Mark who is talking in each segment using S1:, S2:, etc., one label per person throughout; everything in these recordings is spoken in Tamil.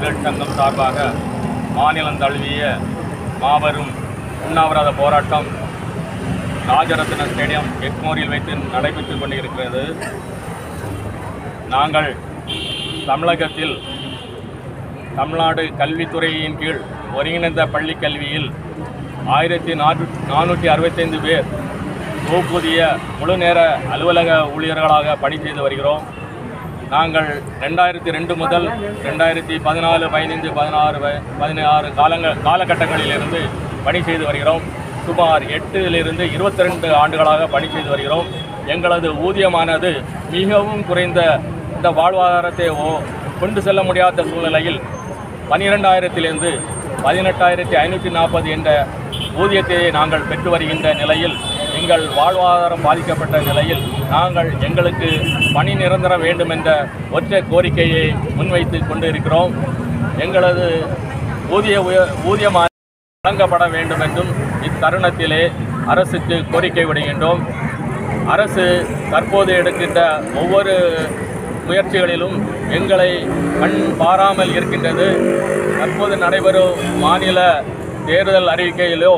S1: ஊழியர்கள் சங்கம் சார்பாக மாநிலம் தழுவிய மாபெரும் உண்ணாவிரத போராட்டம் ராஜரத்ன ஸ்டேடியம் எக்மோரில் வைத்து நடைபெற்றுக் கொண்டிருக்கிறது நாங்கள் தமிழகத்தில் தமிழ்நாடு கல்வித்துறையின் கீழ் ஒருங்கிணைந்த பள்ளிக் கல்வியில் ஆயிரத்தி நானூ நானூற்றி அறுபத்தைந்து பேர் தொகுப்புதிய முழு நேர அலுவலக ஊழியர்களாக பணி செய்து வருகிறோம் நாங்கள் ரெண்டாயிரத்தி ரெண்டு முதல் ரெண்டாயிரத்தி பதினாலு பதினைந்து பதினாறு வ- பதினாறு காலங்கள் காலகட்டங்களிலிருந்து பணி செய்து வருகிறோம் சுமார் எட்டிலிருந்து இருபத்தி ரெண்டு ஆண்டுகளாக பணி செய்து வருகிறோம் எங்களது ஊதியமானது மிகவும் குறைந்த இந்த வாழ்வாதாரத்தை ஓ- கொண்டு செல்ல முடியாத சூழ்நிலையில் பனிரெண்டாயிரத்திலிருந்து பதினெட்டாயிரத்தி ஐநூற்றி நாற்பது என்ற ஊதியத்தை நாங்கள் பெற்று வருகின்ற நிலையில் எங்கள் வாழ்வாதாரம் பாதிக்கப்பட்ட நிலையில் நாங்கள் எங்களுக்கு பணி நிரந்தரம் வேண்டும் என்ற ஒற்றை கோரிக்கையை முன்வைத்து கொண்டிருக்கிறோம் எங்களது ஊதிய உய- ஊதியமான வழங்கப்பட வேண்டும் என்றும் இத்தருணத்திலே அரசுக்கு கோரிக்கை விடுகின்றோம் அரசு தற்போது எடுக்கின்ற ஒவ்வொரு முயற்சிகளிலும் எங்களை கண் பாராமல் இருக்கின்றது தற்போது நடைபெறும் மாநில தேர்தல் அறிக்கையிலோ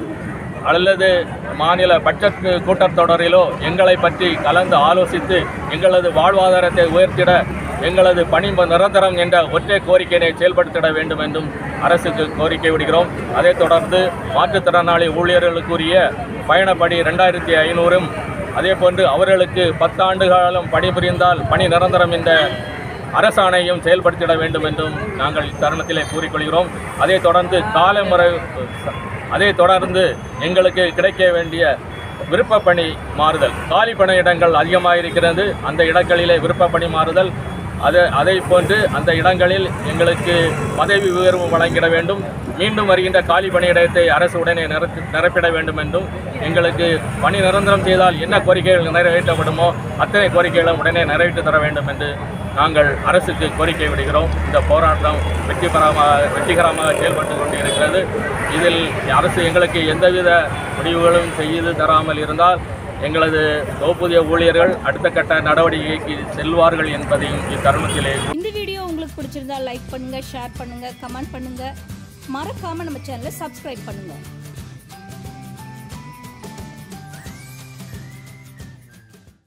S1: அல்லது மாநில பட்ஜெட் கூட்டத்தொடரிலோ எங்களை பற்றி கலந்து ஆலோசித்து எங்களது வாழ்வாதாரத்தை உயர்த்திட எங்களது பணி நிரந்தரம் என்ற ஒற்றை கோரிக்கையினை செயல்படுத்திட வேண்டும் என்றும் அரசுக்கு கோரிக்கை விடுகிறோம் அதைத் தொடர்ந்து மாற்றுத்திறனாளி ஊழியர்களுக்குரிய பயணப்படி ரெண்டாயிரத்தி ஐநூறும் அதேபோன்று அவர்களுக்கு பத்தாண்டு காலம் பணிபுரிந்தால் பணி நிரந்தரம் என்ற அரசாணையும் செயல்படுத்திட வேண்டும் என்றும் நாங்கள் இத்தருணத்திலே கூறிக்கொள்கிறோம் அதைத் தொடர்ந்து காலமுறை அதைத் தொடர்ந்து எங்களுக்கு கிடைக்க வேண்டிய விருப்பப்பணி மாறுதல் காலி பணியிடங்கள் அதிகமாக இருக்கிறது அந்த இடங்களிலே விருப்பப்பணி மாறுதல் அது அதை போன்று அந்த இடங்களில் எங்களுக்கு பதவி உயர்வு வழங்கிட வேண்டும் மீண்டும் வருகின்ற காலி பணியிடத்தை அரசு உடனே நிரப்பி நிரப்பிட வேண்டும் என்றும் எங்களுக்கு பணி நிரந்தரம் செய்தால் என்ன கோரிக்கைகள் நிறைவேற்றப்படுமோ அத்தனை கோரிக்கைகளும் உடனே நிறைவேற்றி தர வேண்டும் என்று நாங்கள் அரசுக்கு கோரிக்கை விடுகிறோம் இந்த போராட்டம் வெற்றிகரமாக வெற்றிகரமாக செயல்பட்டு கொண்டு இருக்கிறது இதில் அரசு எங்களுக்கு எந்தவித முடிவுகளும் செய்து தராமல் இருந்தால் எங்களது தொகுப்புதிய ஊழியர்கள் அடுத்த கட்ட நடவடிக்கைக்கு செல்வார்கள் என்பதையும் இத்தருணத்திலே
S2: இந்த வீடியோ உங்களுக்கு பிடிச்சிருந்தா லைக் பண்ணுங்க ஷேர் பண்ணுங்க கமெண்ட் பண்ணுங்க மறக்காம நம்ம சேனலை சப்ஸ்கிரைப் பண்ணுங்க